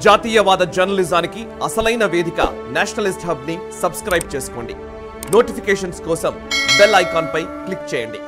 జాతీయవాద జర్నలిజానికి అసలైన వేదిక నేషనలిస్ట్ హబ్ ని సబ్స్క్రైబ్ చేసుకోండి నోటిఫికేషన్స్ కోసం బెల్ ఐకాన్ పై క్లిక్ చేయండి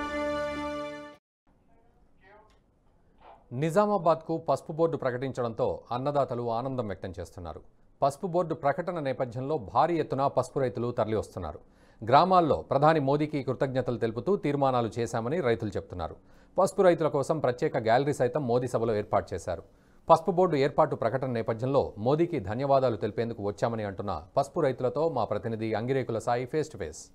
నిజామాబాద్కు పసుపు బోర్డు ప్రకటించడంతో అన్నదాతలు ఆనందం వ్యక్తం చేస్తున్నారు పసుపు బోర్డు ప్రకటన నేపథ్యంలో భారీ ఎత్తున పసుపు రైతులు తరలివస్తున్నారు గ్రామాల్లో ప్రధాని మోదీకి కృతజ్ఞతలు తెలుపుతూ తీర్మానాలు చేశామని రైతులు చెప్తున్నారు పసుపు రైతుల కోసం ప్రత్యేక గ్యాలరీ సైతం మోదీ సభలో ఏర్పాటు చేశారు పసుపు బోర్డు ఏర్పాటు ప్రకటన నేపథ్యంలో మోదీకి ధన్యవాదాలు తెలిపేందుకు వచ్చామని అంటున్న పసుపు రైతులతో మా ప్రతినిధి Angirekula Sai face to face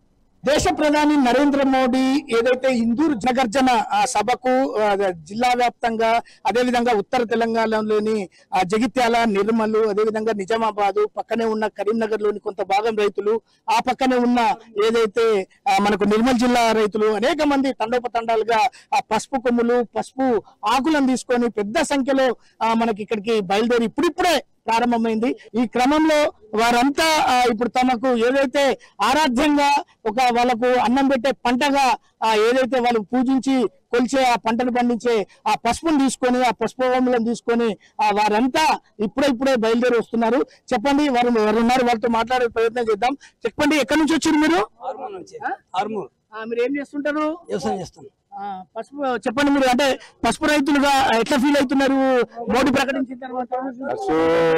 దేశ ప్రధాని నరేంద్ర మోడీ ఏదైతే ఇందూరు జనగర్జన ఆ, సభకు ఆ, జిల్లా వ్యాప్తంగా అదేవిధంగా ఉత్తర తెలంగాణలోని ఆ, జగిత్యాల నిర్మల్ అదేవిధంగా నిజామాబాదు పక్కనే ఉన్న కరీంనగర్ లోని కొంత భాగం రైతులు ఆ పక్కనే ఉన్న ఏదైతే ఆ, మనకు నిర్మల్ జిల్లా రైతులు అనేక మంది తండోపతండాలుగా ఆ పసుపు కొమ్ములు పసుపు ఆకులను తీసుకొని పెద్ద సంఖ్యలో ఆ, మనకి ఇక్కడికి బయలుదేరి ఇప్పుడిప్పుడే ప్రారంభమైంది ఈ క్రమంలో వారంతా ఆ, ఇప్పుడు తమకు ఏదైతే ఆరాధ్యంగా ఒక వాళ్ళకు అన్నం పెట్టే పంటగా ఆ, ఏదైతే వాళ్ళు పూజించి కొలిచే ఆ పంటను పండించే ఆ పసుపును తీసుకొని ఆ పసుపు కొమ్ములను తీసుకొని ఆ, వారంతా ఇప్పుడే ఇప్పుడే బయలుదేరి వస్తున్నారు చెప్పండి వారు వారు ఉన్నారు వారితో మాట్లాడే ప్రయత్నం చేద్దాం చెప్పండి ఎక్కడి నుంచి వచ్చారు మీరు ఆర్మూర్ నుంచి ఆర్మూర్ ఆ, మీరు ఏం చేస్తుంటారు వ్యవసాయం చేస్తాను ఆ, పసుపు చెప్పండి మీరు అంటే పసుపు రైతులుగా ఎట్లా ఫీల్ అవుతున్నారు మోడీ ప్రకటించిన తర్వాత పశు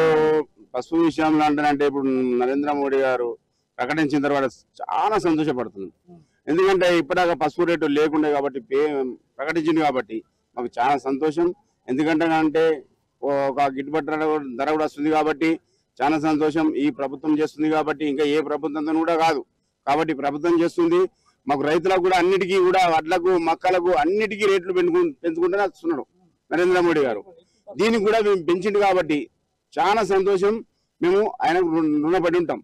పశువు విషయంలో అంటానంటే ఇప్పుడు నరేంద్ర మోడీ గారు ప్రకటించిన తర్వాత చాలా సంతోషపడుతున్నాం ఎందుకంటే ఇప్పటిదాకా పసుపు రేటు లేకుండే కాబట్టి పే- ప్రకటించింది కాబట్టి మాకు చాలా సంతోషం ఎందుకంటే అంటే ఒక గిట్టుబాటు ధర కూడా- ధర కూడా వస్తుంది కాబట్టి చాలా సంతోషం ఈ ప్రభుత్వం చేస్తుంది కాబట్టి ఇంకా ఏ ప్రభుత్వంతో కూడా కాదు కాబట్టి ప్రభుత్వం చేస్తుంది మాకు రైతులకు కూడా అన్నిటికీ కూడా వడ్లకు మక్కలకు అన్నిటికీ రేట్లు పెంచుకు పెంచుకుంటూనే వస్తున్నాడు నరేంద్ర మోడీ గారు దీనికి కూడా మేము పెంచిండు కాబట్టి చాలా సంతోషం మేము ఆయనకు రుణ- రుణపడి ఉంటాం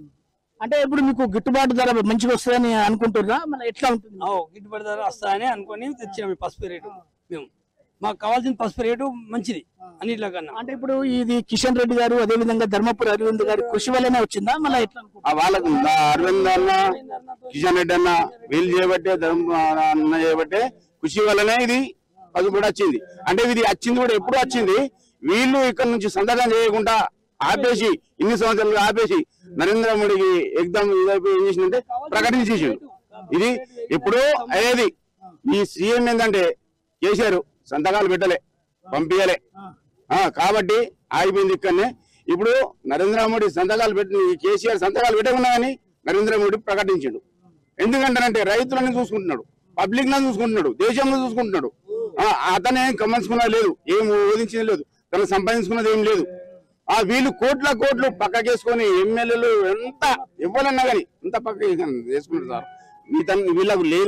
అంటే ఇప్పుడు మీకు గిట్టుబాటు ధర మంచిగా వస్తుందని అనుకుంటున్నా మళ్ళీ ఎట్లా ఉంటుంది ఓ గిట్టుబడి ధర వస్తాయని అనుకొని తెచ్చాము ఈ పసుపు రేటు మేము మాకు కావాల్సిన పసుపు రేటు మంచిది అన్నిట్లో కన్నా అంటే ఇప్పుడు ఇది కిషన్ రెడ్డి గారు అదే విధంగా ధర్మపురి అరవింద్ గారి కృషి వల్లనే వచ్చిందా మళ్ళీ ఎట్లా అనుకుంటున్నారు? ఆ వాళ్ళకు నా అరవింద్ అన్న కిషన్ రెడ్డి అన్న వీళ్ళు చేయబట్టే ధర్మ అన్న చేయబట్టే కృషి వల్లనే ఇది అది కూడా వచ్చింది అంటే ఇది వచ్చింది కూడా ఎప్పుడు వచ్చింది వీళ్ళు ఇక్కడ నుంచి సంతకం చేయకుండా ఆపేసి ఇన్ని సంవత్సరాలు ఆపేసి నరేంద్ర మోడీకి ఎగ్జామ్ ఇదైపోయి ఏం చేసిందంటే ప్రకటించేసిండు ఇది ఇప్పుడు అయ్యేది ఈ సీఎం ఏంటంటే కేసీఆర్ సంతకాలు పెట్టలే పంపించలే ఆ, కాబట్టి ఆగిపోయింది ఇక్కడనే ఇప్పుడు నరేంద్ర మోడీ సంతకాలు పెట్టి ఈ కేసీఆర్ సంతకాలు పెట్టకుండా కానీ నరేంద్ర మోడీ ప్రకటించాడు ఎందుకంటారంటే రైతులను చూసుకుంటున్నాడు పబ్లిక్ లను చూసుకుంటున్నాడు దేశంలో చూసుకుంటున్నాడు ఆ, అతను ఏం గమనించుకున్నది లేదు ఏం ఓదించింది లేదు తను సంపాదించుకున్నది ఏం లేదు ఆ వీళ్ళు కోట్ల కోట్లు పక్కకేసుకొని ఎమ్మెల్యేలు ఎంత ఇవ్వాలన్నా కానీ ఎంత పక్క వేసుకుంటారు సార్ మిగతా వీళ్ళకు లేదు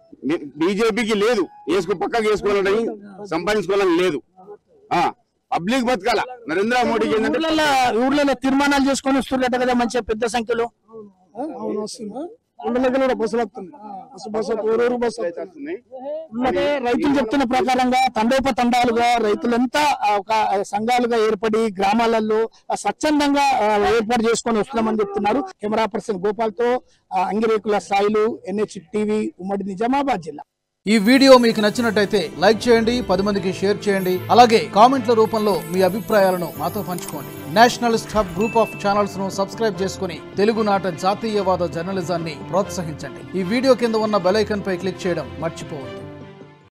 బీజేపీకి లేదు వేసుకు పక్కకి వేసుకోవాలని సంపాదించుకోవాలని లేదు ఆ పబ్లిక్ బతకాల నరేంద్ర మోడీకి ఏంటంటే ఊర్లలో ఊర్లలో తీర్మానాలు చేసుకొని వస్తున్నట్టు కదా మంచిగా పెద్ద సంఖ్యలో అవును వస్తుంది రెండు దగ్గర కూడా బస్సులు వస్తున్నాయి బస్సు బస్సు ఊరూరు బస్సు వస్తున్నాయి. అంటే రైతులు చెప్తున్న ప్రకారంగా తండోపతండాలుగా రైతులంతా ఆ, ఒక సంఘాలుగా ఏర్పడి గ్రామాలలో ఆ, స్వచ్ఛందంగా ఆ, ఏర్పాటు చేసుకొని వస్తున్నామని చెప్తున్నారు కెమెరా పర్సన్ గోపాల్ తో ఆ, అంగిరేకుల సాయిలు ఎన్హెచ్ టీవీ ఉమ్మడి నిజామాబాద్ జిల్లా ఈ వీడియో మీకు నచ్చినట్టయితే లైక్ చేయండి పది మందికి షేర్ చేయండి అలాగే కామెంట్ల రూపంలో మీ అభిప్రాయాలను మాతో పంచుకోండి Nationalist Hub group of channels ను సబ్స్క్రైబ్ చేసుకుని తెలుగునాట జాతీయవాద జర్నలిజాన్ని ప్రోత్సహించండి ఈ వీడియో కింద ఉన్న బెల్ ఐకాన్ పై క్లిక్ చేయడం మర్చిపోవద్దు